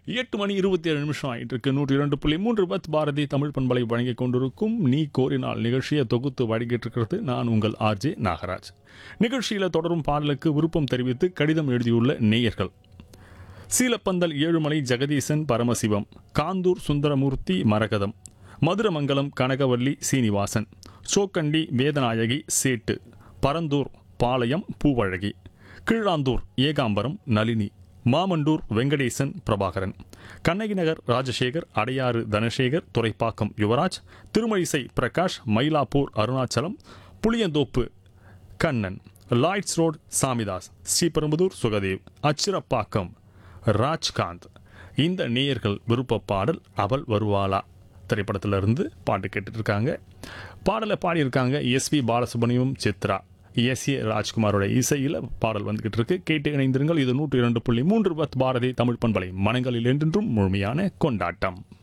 எட்டு மணி இருபத்தி ஏழு நிமிஷம் ஆயிட்டு இருக்கு நூற்றி இரண்டு புள்ளி மூன்று பத் பாரதி தமிழ் பண்பலை வழங்கிக் கொண்டிருக்கும் நீ கோரினால் நிகழ்ச்சியை தொகுத்து வழங்கிட்டு இருக்கிறது நான் உங்கள் ஆர்ஜே நாகராஜ் நிகழ்ச்சியில் தொடரும் பாடலுக்கு விருப்பம் தெரிவித்து கடிதம் எழுதியுள்ள நேயர்கள் சீலப்பந்தல் ஏழுமலை ஜெகதீசன் பரமசிவம் காந்தூர் சுந்தரமூர்த்தி மரகதம் மதுரமங்கலம் கனகவல்லி சீனிவாசன் சோக்கண்டி வேதநாயகி சேட்டு பரந்தூர் பாளையம் பூவழகி கீழாந்தூர் ஏகாம்பரம் நளினி மாமண்டூர் வெங்கடேசன் பிரபாகரன் கண்ணகி நகர் ராஜசேகர் அடையாறு தனசேகர் துரைப்பாக்கம் யுவராஜ் திருமழிசை பிரகாஷ் மயிலாப்பூர் அருணாச்சலம் புளியந்தோப்பு கண்ணன் லாய்ட்ஸ் ரோட் சாமிதாஸ் ஸ்ரீபெரும்புதூர் சுகதேவ் அச்சிரப்பாக்கம் ராஜ்காந்த் இந்த நேயர்கள் விருப்ப பாடல் அவள் வருவாளா திரைப்படத்திலிருந்து பாட்டு கேட்டுட்டு இருக்காங்க பாடலை பாடியிருக்காங்க SP Balasubrahmanyam Chithra S A ராஜ்குமாரோட இசையில் பாடல் வந்துகிட்டு இருக்கு கேட்டு இணைந்திருங்கள் இது நூற்றி இரண்டு புள்ளி மூன்று பத் பாரதி தமிழ் பண்பலை மனங்களில் என்றென்றும் முழுமையான கொண்டாட்டம்